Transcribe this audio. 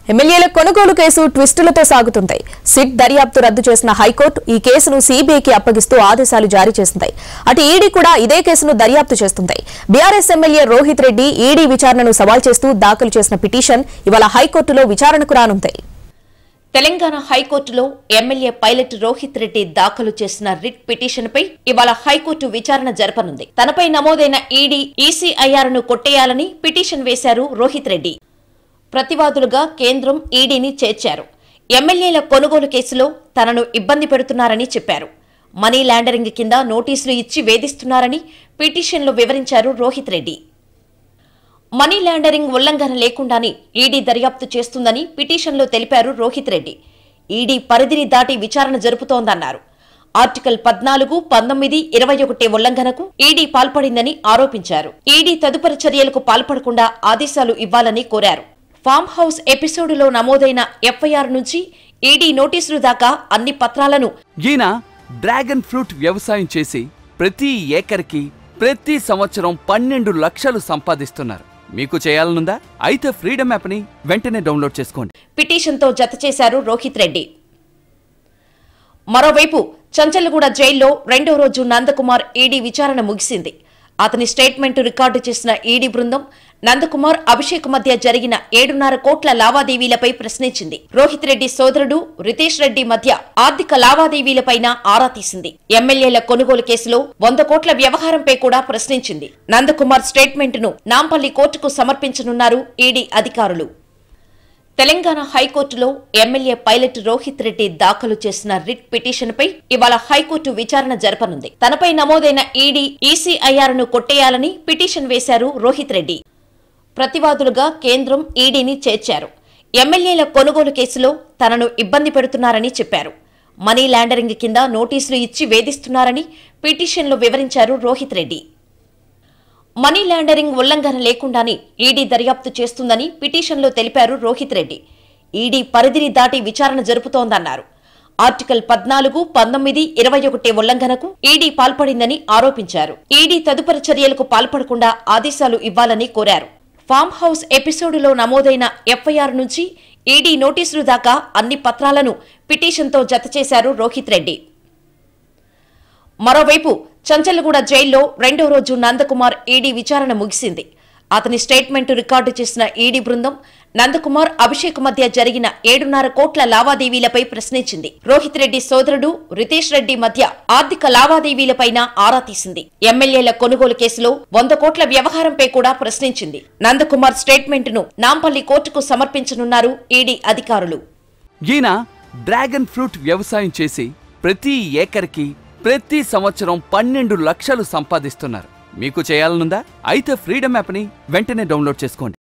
ఎమ్మెల్యేల కొనుగోలు కేసు ట్విస్టులతో సాగుతుంది సిట్ దర్యాప్తు రద్దు చేసిన హైకోర్టు ఈ కేసును సీబీఐకి అప్పగిస్తూ ఆదేశాలు జారీ చేసింది అటు ఈడీ కూడా ఇదే కేసును దర్యాప్తు చేస్తుంది BRS MLA Rohit Reddy ED విచారణను సవాల్ చేస్తూ దాఖలు చేసిన పిటిషన్ ఇవాళ హైకోర్టులో విచారణకు రానుంది తెలంగాణ హైకోర్టులో ఎమ్మెల్యే పైలట్ రోహిత్ రెడ్డి దాఖలు చేసిన రిట్ పిటిషన్పై ఇవాళ హైకోర్టు విచారణ జరపనుంది తనపై నమోదైన ఈడీ ఈసీఐఆర్ ను కొట్టేయాలని పిటిషన్ వేశారు రోహిత్ రెడ్డి ప్రతివాదులుగా కేంద్రం ఈడీని చేర్చారు ఎమ్మెల్యేల కొనుగోలు కేసులో తనను ఇబ్బంది పెడుతున్నారని చెప్పారు మనీ లాండరింగ్ కింద నోటీసులు ఇచ్చి వేధిస్తున్నారని పిటిషన్లో వివరించారు రోహిత్ రెడ్డి మనీ లాండరింగ్ ఉల్లంఘన లేకుండానే ఈడీ దర్యాప్తు చేస్తుందని పిటిషన్లో తెలిపారు రోహిత్ రెడ్డి ఈడీ పరిధిని దాటి విచారణ జరుపుతోందన్నారు ఆర్టికల్ పద్నాలుగు పంతొమ్మిది ఇరవై ఒకటి ఉల్లంఘనకు ఈడీ పాల్పడిందని ఆరోపించారు ఈడీ తదుపరి చర్యలకు పాల్పడకుండా ఆదేశాలు ఇవ్వాలని కోరారు ఫామ్ హౌస్ ఎపిసోడులో నమోదైన ఎఫ్ఐఆర్ నుంచి ఈడీ నోటీసులు దాకా అన్ని పత్రాలను ఈయన డ్రాగన్ ఫ్రూట్ వ్యవసాయం చేసి ప్రతి ఏకర్కి ప్రతి సంవత్సరం పన్నెండు లక్షలు సంపాదిస్తున్నారు మీకు చేయాలనుందా అయితే ఫ్రీడమ్ యాప్ని వెంటనే డౌన్లోడ్ చేసుకోండి పిటిషన్తో జత చేశారు రోహిత్ రెడ్డి మరోవైపు చంచల్గూడ జైల్లో రెండో రోజు నందకుమార్ ఈడీ విచారణ ముగిసింది అతని స్టేట్మెంట్ రికార్డు చేసిన ఈడీ బృందం నందకుమార్ అభిషేక్ మధ్య జరిగిన ఏడున్నర కోట్ల లావాదేవీలపై ప్రశ్నించింది రోహిత్ రెడ్డి సోదరుడు రితేష్ రెడ్డి మధ్య ఆర్థిక లావాదేవీలపైన ఆరా తీసింది ఎమ్మెల్యేల కొనుగోలు కేసులో వంద కోట్ల వ్యవహారంపై కూడా ప్రశ్నించింది నందకుమార్ స్టేట్మెంట్ ను నాంపల్లి కోర్టుకు సమర్పించనున్నారు ఈడీ అధికారులు తెలంగాణ హైకోర్టులో ఎమ్మెల్యే పైలట్ రోహిత్ రెడ్డి దాఖలు చేసిన రిట్ పిటిషన్పై ఇవాళ హైకోర్టు విచారణ జరపనుంది తనపై నమోదైన ఈడీ ఈసీఐఆర్ ను కొట్టేయాలని పిటిషన్ వేశారు రోహిత్ రెడ్డి ప్రతివాదులుగా కేంద్రం ఈడీని చేర్చారు ఎమ్మెల్యేల కొనుగోలు కేసులో తనను ఇబ్బంది పెడుతున్నారని చెప్పారు మనీ లాండరింగ్ కింద నోటీసులు ఇచ్చి వేధిస్తున్నారని పిటిషన్లో వివరించారు రోహిత్ రెడ్డి మనీ లాండరింగ్ ఉల్లంఘన లేకుండానే ఈడీ దర్యాప్తు చేస్తుందని పిటిషన్లో తెలిపారు రోహిత్ రెడ్డి ఈడీ పరిధిని దాటి విచారణ జరుపుతోందన్నారు ఆర్టికల్ పద్నాలుగు పంతొమ్మిది ఇరవై ఒకటి ఉల్లంఘనకు ఈడీ పాల్పడిందని ఆరోపించారు ఈడీ తదుపరి చర్యలకు పాల్పడకుండా ఆదేశాలు ఇవ్వాలని కోరారు ఫామ్ హౌస్ ఎపిసోడులో నమోదైన ఎఫ్ఐఆర్ నుంచి ఈడీ నోటీసులు దాకా అన్ని పత్రాలను పిటిషన్తో జత చేశారు రోహిత్ రెడ్డి మరోవైపు చంచల్గూడ జైల్లో రెండో రోజు నందకుమార్ ఈడీ విచారణ ముగిసింది అతని స్టేట్మెంట్ రికార్డు చేసిన ఈడీ బృందం నందకుమార్ అభిషేక్ మధ్య జరిగిన ఏడున్నర కోట్ల లావాదేవీలపై ప్రశ్నించింది రోహిత్ రెడ్డి సోదరుడు రితేష్ రెడ్డి మధ్య ఆర్థిక లావాదేవీలపైన ఆరా తీసింది ఎమ్మెల్యేల కొనుగోలు కేసులో వంద కోట్ల వ్యవహారంపై కూడా ప్రశ్నించింది నందకుమార్ స్టేట్మెంట్ ను నాంపల్లి కోర్టుకు సమర్పించనున్నారు ఈడీ అధికారులు ఈయన డ్రాగన్ ఫ్రూట్ వ్యవసాయం చేసి ప్రతి ఏకర్కి ప్రతి సంవత్సరం పన్నెండు లక్షలు సంపాదిస్తున్నారు మీకు చేయాలనుందా అయితే ఫ్రీడమ్ యాప్ని వెంటనే డౌన్లోడ్ చేసుకోండి